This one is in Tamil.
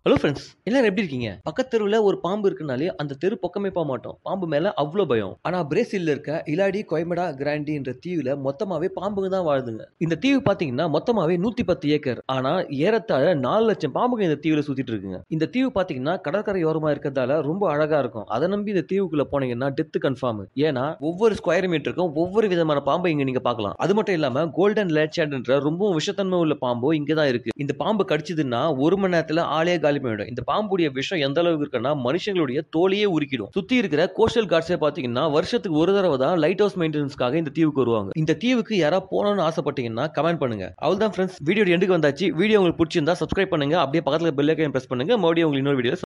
ஹலோ ஃப்ரெண்ட்ஸ் எல்லாரும் எப்படி இருக்கீங்க பக்கத்து தெருவில் ஒரு பாம்பு இருக்குனாலே அந்த தெரு பக்கமே போக மாட்டோம் பாம்பு மேல அவ்வளோ பயம் ஆனா பிரேசில்ல இருக்க இலாடி கொய்மடா கிராண்டி என்ற தீவுல மொத்தமாவே பாம்புங்க தான் வாழுதுங்க இந்த தீவு பாத்தீங்கன்னா மொத்தமாவே நூத்தி பத்து ஏக்கர் ஆனா ஏறத்தாழ நாலு லட்சம் பாம்புங்க இந்த தீவுல சுத்திட்டு இருக்குங்க இந்த தீவு பாத்தீங்கன்னா கடற்கரையோரமா இருக்கிறதால ரொம்ப அழகா இருக்கும் அதை நம்பி இந்த தீவுக்குள்ள போனீங்கன்னா டெத் கன்ஃபார்ம் ஏன்னா ஒவ்வொரு ஸ்கொயர் மீட்டருக்கும் ஒவ்வொரு விதமான பாம்பை இங்க நீங்க பார்க்கலாம் அது மட்டும் இல்லாம கோல்டன் லேட்சாட்ன்ற ரொம்பவும் விஷத்தன்மை உள்ள பாம்பும் இங்க தான் இருக்கு இந்த பாம்பு கடிச்சதுன்னா ஒரு மணி நேரத்துல ஆளே காலி பண்ணிடும் இந்த பாம்புடைய விஷம் எந்த அளவுக்கு இருக்குன்னா மனுஷங்களுடைய தோலையே உருக்கிடும் சுத்தி இருக்கிற கோஸ்டல் கார்ட்ஸே பாத்தீங்கன்னா வருஷத்துக்கு ஒரு தடவை தான் லைட் ஹவுஸ் மெயின்டெனன்ஸ்க்காக இந்த தீவுக்கு வருவாங்க இந்த தீவுக்கு யாரா போகணும்னு ஆசைப்பட்டீங்கன்னா கமெண்ட் பண்ணுங்க அவ்வளவுதான் ஃப்ரெண்ட்ஸ் வீடியோ எண்டுக்கு வந்தாச்சு வீடியோ உங்களுக்கு பிடிச்சிருந்தா சப்ஸ்கிரைப் பண்ணுங்க அப்படியே பக்கத்துல பெல் ஐக்கன் பிரஸ் பண்ணுங்க மறுபடியும் உங்களுக்கு இன்னொரு வீடியோ